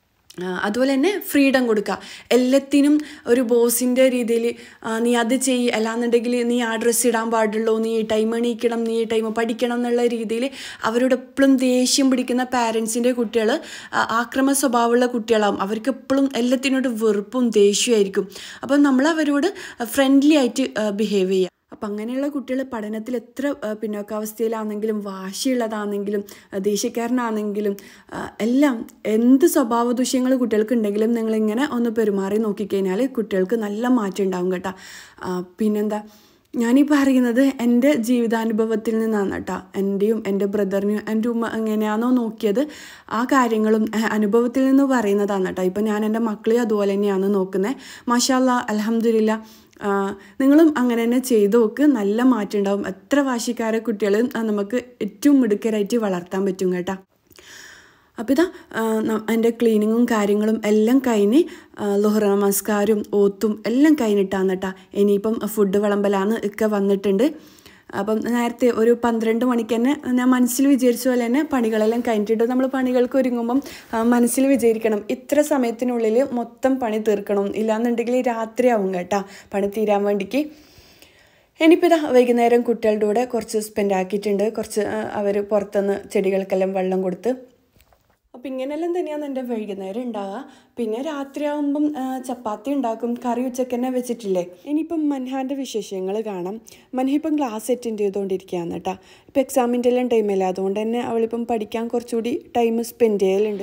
Speaker 1: അതുപോലെ തന്നെ ഫ്രീഡം കൊടുക്കുക എല്ലാത്തിനും ഒരു ബോസിൻ്റെ രീതിയിൽ നീ അത് ചെയ്യ് അല്ലാന്നുണ്ടെങ്കിൽ നീ ആ ഡ്രസ്സ് ഇടാൻ പാടുള്ളൂ നീ ഈ ടൈം എണീക്കണം നീ ഈ ടൈം പഠിക്കണം എന്നുള്ള രീതിയിൽ അവരോട് എപ്പോഴും ദേഷ്യം പിടിക്കുന്ന പാരൻസിൻ്റെ കുട്ടികൾ ആക്രമ സ്വഭാവമുള്ള കുട്ടികളാവും അവർക്ക് എപ്പോഴും എല്ലാത്തിനോട് വെറുപ്പും ദേഷ്യമായിരിക്കും അപ്പം നമ്മൾ അവരോട് ഫ്രണ്ട്ലി ആയിട്ട് ബിഹേവ് ചെയ്യുക അപ്പം അങ്ങനെയുള്ള കുട്ടികൾ പഠനത്തിൽ എത്ര പിന്നോക്കാവസ്ഥയിലാണെങ്കിലും വാശിയുള്ളതാണെങ്കിലും ദേഷ്യക്കാരനാണെങ്കിലും എല്ലാം എന്ത് സ്വഭാവ ദൂഷ്യങ്ങൾ കുട്ടികൾക്ക് ഉണ്ടെങ്കിലും നിങ്ങളിങ്ങനെ ഒന്ന് പെരുമാറി നോക്കിക്കഴിഞ്ഞാൽ കുട്ടികൾക്ക് നല്ല മാറ്റം ഉണ്ടാവും കേട്ടോ പിന്നെന്താ ഞാനീ പറയുന്നത് എൻ്റെ ജീവിതാനുഭവത്തിൽ നിന്നാണ് കേട്ടോ എൻ്റെയും എൻ്റെ ബ്രദറിനെയും എൻ്റെ ഉമ്മ എങ്ങനെയാണോ നോക്കിയത് ആ കാര്യങ്ങളും അനുഭവത്തിൽ നിന്ന് പറയുന്നതാണ് കേട്ടോ ഇപ്പം ഞാൻ എൻ്റെ മക്കളെയും അതുപോലെ തന്നെയാണ് നോക്കുന്നത് മാഷാല്ല അലഹമ്മദില്ല നിങ്ങളും അങ്ങനെ തന്നെ ചെയ്തു നോക്ക് നല്ല മാറ്റം ഉണ്ടാവും എത്ര വാശിക്കാര കുട്ടികൾ നമുക്ക് ഏറ്റവും മിടുക്കരായിട്ട് വളർത്താൻ പറ്റും കേട്ടോ അപ്പോൾ ഇതാ എൻ്റെ ക്ലീനിങ്ങും കാര്യങ്ങളും എല്ലാം കഴിഞ്ഞ് ലുഹറ നമസ്കാരവും ഓത്തും എല്ലാം കഴിഞ്ഞിട്ടാണ് കേട്ടോ ഇനിയിപ്പം ഫുഡ് വിളമ്പലാണ് ഒക്കെ വന്നിട്ടുണ്ട് അപ്പം നേരത്തെ ഒരു പന്ത്രണ്ട് മണിക്ക് തന്നെ ഞാൻ മനസ്സിൽ വിചാരിച്ച പോലെ തന്നെ പണികളെല്ലാം കഴിഞ്ഞിട്ട് നമ്മൾ പണികൾക്ക് ഒരുങ്ങുമ്പം മനസ്സിൽ വിചാരിക്കണം ഇത്ര സമയത്തിനുള്ളിൽ മൊത്തം പണി തീർക്കണം ഇല്ലാന്നുണ്ടെങ്കിൽ രാത്രിയാവും കേട്ടോ പണി തീരാൻ വേണ്ടിക്ക് ഇനിയിപ്പോൾ ഇതാ വൈകുന്നേരം കുട്ടികളുടെ കൂടെ കുറച്ച് സ്പെൻഡ് ആക്കിയിട്ടുണ്ട് കുറച്ച് അവർ പുറത്തുനിന്ന് ചെടികൾക്കെല്ലാം വെള്ളം കൊടുത്ത് അപ്പം ഇങ്ങനെയെല്ലാം തന്നെയാണ് എൻ്റെ വൈകുന്നേരം ഉണ്ടാവുക പിന്നെ രാത്രിയാകുമ്പം ചപ്പാത്തി ഉണ്ടാക്കും കറി ഉച്ചക്ക് തന്നെ വെച്ചിട്ടില്ലേ ഇനിയിപ്പം മൻഹാൻ്റെ വിശേഷങ്ങൾ കാണാം മൻഹ ഇപ്പം ക്ലാസ് അറ്റൻഡ് ചെയ്തുകൊണ്ടിരിക്കുകയാണ് കേട്ടോ ഇപ്പം എക്സാമിൻ്റെ എല്ലാം ടൈമല്ല അതുകൊണ്ട് തന്നെ അവളിപ്പം പഠിക്കാൻ കുറച്ചുകൂടി ടൈം സ്പെൻഡ് ചെയ്യലുണ്ട്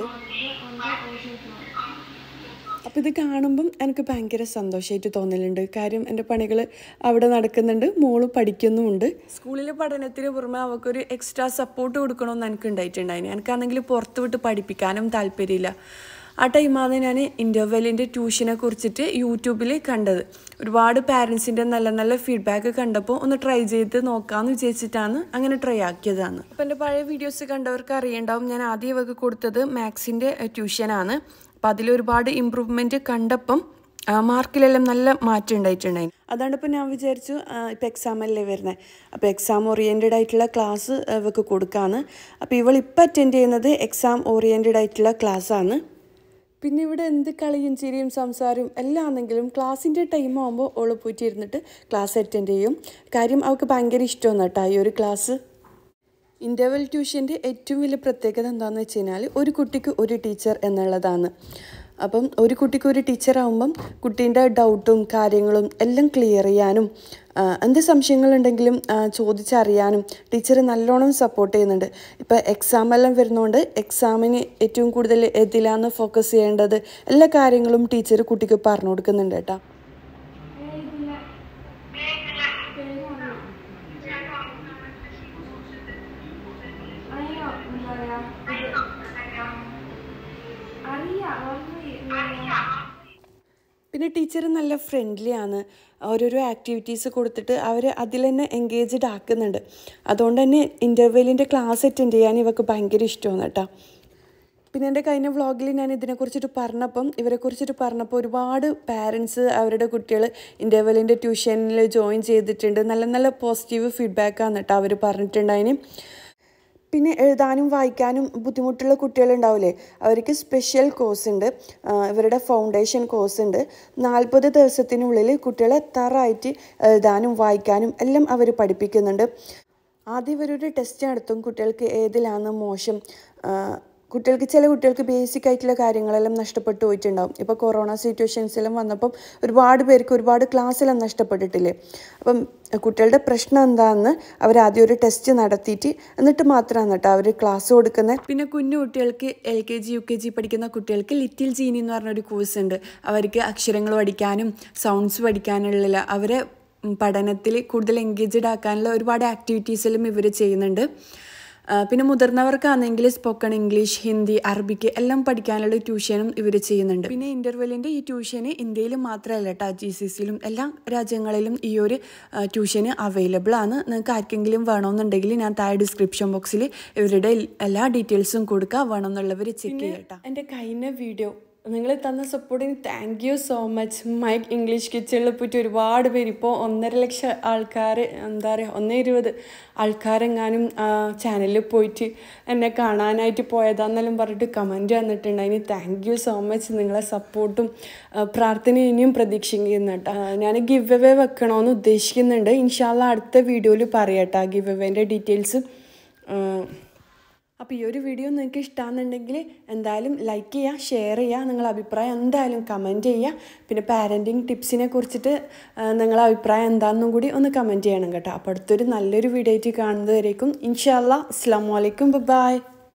Speaker 1: അപ്പോൾ ഇത് കാണുമ്പം എനിക്ക് ഭയങ്കര സന്തോഷമായിട്ട് തോന്നലുണ്ട് കാര്യം എൻ്റെ പണികൾ അവിടെ നടക്കുന്നുണ്ട് മോള് പഠിക്കുന്നുമുണ്ട് സ്കൂളിലെ പഠനത്തിന് പുറമെ അവൾക്കൊരു എക്സ്ട്രാ സപ്പോർട്ട് കൊടുക്കണമെന്ന് എനിക്ക് ഉണ്ടായിട്ടുണ്ടായിരുന്നു എനിക്കാണെങ്കിൽ പുറത്ത് വിട്ട് പഠിപ്പിക്കാനും താല്പര്യമില്ല ആ ടൈമാണ് ഞാൻ ഇൻ്റർവെല്ലിൻ്റെ ട്യൂഷനെ കുറിച്ചിട്ട് യൂട്യൂബിൽ കണ്ടത് ഒരുപാട് പാരൻസിൻ്റെ നല്ല നല്ല ഫീഡ്ബാക്ക് കണ്ടപ്പോൾ ഒന്ന് ട്രൈ ചെയ്ത് നോക്കാമെന്ന് വിചാരിച്ചിട്ടാണ് അങ്ങനെ ട്രൈ ആക്കിയതാണ് അപ്പോൾ എൻ്റെ പഴയ വീഡിയോസ് കണ്ടവർക്ക് അറിയണ്ടാവും ഞാൻ ആദ്യം ഇവർക്ക് കൊടുത്തത് മാത്സിൻ്റെ ട്യൂഷനാണ് അപ്പോൾ അതിലൊരുപാട് ഇമ്പ്രൂവ്മെൻറ്റ് കണ്ടപ്പം മാർക്കിലെല്ലാം നല്ല മാറ്റം ഉണ്ടായിട്ടുണ്ടായി അതാണ് ഇപ്പോൾ ഞാൻ വിചാരിച്ചു ഇപ്പോൾ എക്സാം അല്ലേ വരുന്നത് അപ്പോൾ എക്സാം ഓറിയൻറ്റഡ് ആയിട്ടുള്ള ക്ലാസ് ഇവർക്ക് കൊടുക്കാമെന്ന് അപ്പോൾ ഇവൾ ഇപ്പോൾ അറ്റൻഡ് ചെയ്യുന്നത് എക്സാം ഓറിയൻറ്റഡ് ആയിട്ടുള്ള ക്ലാസ്സാണ് പിന്നെ ഇവിടെ എന്ത് കളിയും ചിരിയും സംസാരവും എല്ലാം ആണെങ്കിലും ക്ലാസ്സിൻ്റെ ടൈം ആകുമ്പോൾ ഓള് പോയിട്ട് ഇരുന്നിട്ട് ക്ലാസ് അറ്റൻഡ് ചെയ്യും കാര്യം അവൾക്ക് ഭയങ്കര ഇഷ്ടമാണ് കേട്ടോ ഈ ഒരു ക്ലാസ് ഇൻ്റർവെൽ ട്യൂഷൻ്റെ ഏറ്റവും വലിയ പ്രത്യേകത എന്താണെന്ന് വെച്ച് കഴിഞ്ഞാൽ ഒരു കുട്ടിക്ക് ഒരു ടീച്ചർ എന്നുള്ളതാണ് അപ്പം ഒരു കുട്ടിക്ക് ഒരു ടീച്ചറാകുമ്പം കുട്ടീൻ്റെ ഡൗട്ടും കാര്യങ്ങളും എല്ലാം ക്ലിയർ ചെയ്യാനും എന്ത് സംശയങ്ങളുണ്ടെങ്കിലും ചോദിച്ചറിയാനും ടീച്ചർ നല്ലോണം സപ്പോർട്ട് ചെയ്യുന്നുണ്ട് ഇപ്പോൾ എക്സാം എല്ലാം വരുന്നതുകൊണ്ട് എക്സാമിന് ഏറ്റവും കൂടുതൽ എതിലാണ് ഫോക്കസ് ചെയ്യേണ്ടത് എല്ലാ കാര്യങ്ങളും ടീച്ചർ കുട്ടിക്ക് പറഞ്ഞു കൊടുക്കുന്നുണ്ട് കേട്ടോ പിന്നെ ടീച്ചർ നല്ല ഫ്രണ്ട്ലി ആണ് ഓരോരോ ആക്ടിവിറ്റീസ് കൊടുത്തിട്ട് അവർ അതിൽ തന്നെ എൻഗേജ്ഡ് ആക്കുന്നുണ്ട് അതുകൊണ്ട് തന്നെ ഇൻ്റർവെല്ലിൻ്റെ ക്ലാസ് അറ്റൻഡ് ചെയ്യാൻ ഇവർക്ക് ഭയങ്കര ഇഷ്ടമാണ് കേട്ടോ പിന്നെ എൻ്റെ കഴിഞ്ഞ വ്ളോഗിൽ ഞാൻ ഇതിനെക്കുറിച്ചിട്ട് പറഞ്ഞപ്പം ഇവരെക്കുറിച്ചിട്ട് പറഞ്ഞപ്പോൾ ഒരുപാട് പാരൻസ് അവരുടെ കുട്ടികൾ ഇൻ്റർവെല്ലിൻ്റെ ട്യൂഷനിൽ ജോയിൻ ചെയ്തിട്ടുണ്ട് നല്ല നല്ല പോസിറ്റീവ് ഫീഡ്ബാക്കാണ് കേട്ടോ അവർ പറഞ്ഞിട്ടുണ്ടായിന് പിന്നെ എഴുതാനും വായിക്കാനും ബുദ്ധിമുട്ടുള്ള കുട്ടികളുണ്ടാവില്ലേ അവർക്ക് സ്പെഷ്യൽ കോഴ്സ് ഉണ്ട് ആ, ഇവരുടെ ഫൗണ്ടേഷൻ കോഴ്സ് ഉണ്ട് നാൽപ്പത് ദിവസത്തിനുള്ളിൽ കുട്ടികളെ തറായിട്ട് എഴുതാനും വായിക്കാനും എല്ലാം അവർ പഠിപ്പിക്കുന്നുണ്ട് ആദ്യം ഇവരൊരു ടെസ്റ്റ് നടത്തും കുട്ടികൾക്ക് ഏതിലാണ് മോശം ആ, കുട്ടികൾക്ക് ചില കുട്ടികൾക്ക് ബേസിക് ആയിട്ടുള്ള കാര്യങ്ങളെല്ലാം നഷ്ടപ്പെട്ടു പോയിട്ടുണ്ടാവും ഇപ്പോൾ കൊറോണ സിറ്റുവേഷൻസിലും വന്നപ്പം ഒരുപാട് പേർക്ക് ഒരുപാട് ക്ലാസ്സെല്ലാം നഷ്ടപ്പെട്ടിട്ടില്ലേ അപ്പം കുട്ടികളുടെ പ്രശ്നം എന്താണെന്ന് അവർ ആദ്യം ഒരു ടെസ്റ്റ് നടത്തിയിട്ട് എന്നിട്ട് മാത്രമാണ് കേട്ടോ അവർ ക്ലാസ് കൊടുക്കുന്നത് പിന്നെ കുഞ്ഞു കുട്ടികൾക്ക് L K G U K G പഠിക്കുന്ന കുട്ടികൾക്ക് ലിറ്റിൽ ജീനി എന്ന് പറഞ്ഞൊരു കോഴ്സ് ഉണ്ട് അവർക്ക് അക്ഷരങ്ങൾ പഠിക്കാനും സൗണ്ട്സ് പഠിക്കാനുള്ള അവരെ പഠനത്തിൽ കൂടുതൽ എൻഗേജ്ഡ് ആക്കാനുള്ള ഒരുപാട് ആക്ടിവിറ്റീസിലും ഇവർ ചെയ്യുന്നുണ്ട് ആ, പിന്നെ മുതിർന്നവർക്കാണെങ്കിൽ സ്പോക്കൺ ഇംഗ്ലീഷ് ഹിന്ദി അറബിക്ക് എല്ലാം പഠിക്കാനുള്ള ട്യൂഷനും ഇവർ ചെയ്യുന്നുണ്ട് പിന്നെ ഇൻ്റർവെല്ലിൻ്റെ ഈ ട്യൂഷന് ഇന്ത്യയിൽ മാത്രമല്ല കേട്ടോ ജി സി സിയിലും എല്ലാ രാജ്യങ്ങളിലും ഈ ഒരു ആ, ട്യൂഷന് അവൈലബിൾ ആണ് നിങ്ങൾക്ക് ആർക്കെങ്കിലും വേണമെന്നുണ്ടെങ്കിൽ ഞാൻ താഴെ ഡിസ്ക്രിപ്ഷൻ ബോക്സിൽ ഇവരുടെ എല്ലാ ഡീറ്റെയിൽസും കൊടുക്കുക വേണമെന്നുള്ളവർ ചെക്ക് ചെയ്യട്ടോ എൻ്റെ കഴിഞ്ഞ വീഡിയോ നിങ്ങൾ തന്ന സപ്പോർട്ടിന് thank you so much Mike English കിച്ചണിൽ പോയിട്ട് ഒരുപാട് പേര് ഇപ്പോൾ ഒന്നര ലക്ഷം ആൾക്കാർ എന്താ പറയുക ഒന്നേ ഇരുപത് ആൾക്കാരെങ്ങാനും ചാനലിൽ പോയിട്ട് എന്നെ കാണാനായിട്ട് പോയതാന്നെല്ലാം പറഞ്ഞിട്ട് കമൻറ്റ് വന്നിട്ടുണ്ട് അതിന് താങ്ക് യു സോ മച്ച് നിങ്ങളെ സപ്പോർട്ടും പ്രാർത്ഥനയും ഇനിയും പ്രതീക്ഷിക്കുന്നു കേട്ടോ ഞാൻ ഗിവ് അവേ വെക്കണമെന്ന് ഉദ്ദേശിക്കുന്നുണ്ട് ഇൻഷാല്ല അടുത്ത വീഡിയോയിൽ പറയാം കേട്ടോ ഗിവ് അവേൻ്റെ ഡീറ്റെയിൽസ് അപ്പോൾ ഈ ഒരു വീഡിയോ നിങ്ങൾക്ക് ഇഷ്ടമാണെന്നുണ്ടെങ്കിൽ എന്തായാലും ലൈക്ക് ചെയ്യുക ഷെയർ ചെയ്യുക നിങ്ങളുടെ അഭിപ്രായം എന്തായാലും കമൻറ്റ് ചെയ്യുക പിന്നെ പാരൻറ്റിങ് ടിപ്സിനെ കുറിച്ചിട്ട് ആ, നിങ്ങളുടെ അഭിപ്രായം എന്താണെന്നും കൂടി ഒന്ന് കമൻറ്റ് ചെയ്യണം കേട്ടോ അപ്പോൾ അടുത്തൊരു നല്ലൊരു വീഡിയോ ആയിട്ട് കാണുന്നതായിരിക്കും ഇൻഷാല്ല അസ്സാം വലൈക്കും ബൈ